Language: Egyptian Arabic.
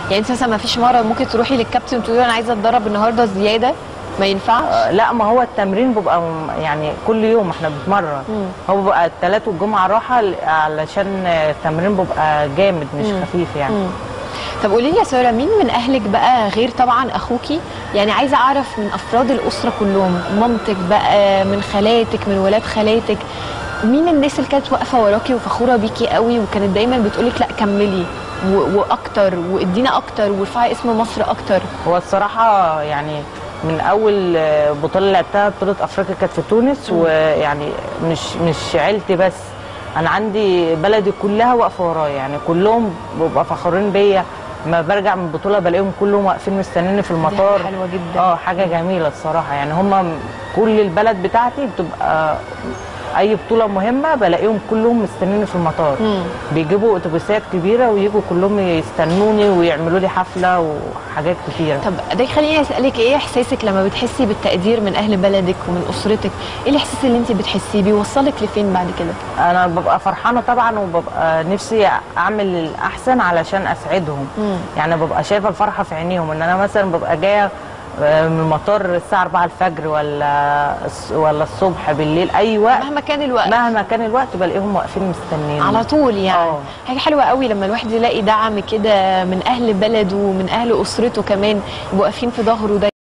يعني انت مثلا ما فيش مره ممكن تروحي للكابتن تقولي له انا عايزه اتدرب النهارده زياده ما ينفعش آه، لا ما هو التمرين بيبقى م- يعني كل يوم احنا بنتمرن مم. هو بيبقى الثلاث والجمعه راحه ل- علشان التمرين بيبقى جامد مش مم. خفيف يعني مم. طب قولي لي يا ساره مين من اهلك بقى غير طبعا اخوكي يعني عايزه اعرف من افراد الاسره كلهم مامتك بقى من خالاتك من ولاد خالاتك مين الناس اللي كانت واقفه وراكي وفخوره بيكي قوي وكانت دايما بتقولك لا كملي و- واكتر وادينا اكتر وارفعي اسم مصر اكتر هو الصراحه يعني من اول آه، بطوله لعبتها بطوله افريقيا كانت في تونس ويعني مش مش عيلتي بس انا عندي بلدي كلها واقفه ورايا يعني كلهم بيبقى فخورين بيا لما برجع من البطوله بلاقيهم كلهم واقفين مستنيني في المطار حلوة جدا. اه حاجه جميله الصراحه يعني هم كل البلد بتاعتي بتبقى اي بطوله مهمه بلاقيهم كلهم مستنيني في المطار مم. بيجيبوا اتوبيسات كبيره ويجوا كلهم يستنوني ويعملوا لي حفله وحاجات كتيره طب ده خليني اسالك ايه احساسك لما بتحسي بالتقدير من اهل بلدك ومن اسرتك ايه الاحساس اللي انت بتحسيه بيوصلك لفين بعد كده انا ببقى فرحانه طبعا وببقى نفسي اعمل الاحسن علشان اسعدهم مم. يعني ببقى شايفه الفرحه في عينيهم ان انا مثلا ببقى جايه آه، من المطار الساعه 4 الفجر ولا الس- ولا الصبح بالليل اي وقت مهما كان الوقت مهما كان الوقت بلاقيهم واقفين مستنيين على طول يعني آه. حاجه حلوه قوي لما الواحد يلاقي دعم كده من اهل بلده ومن اهل اسرته كمان يبقوا واقفين في ظهره ده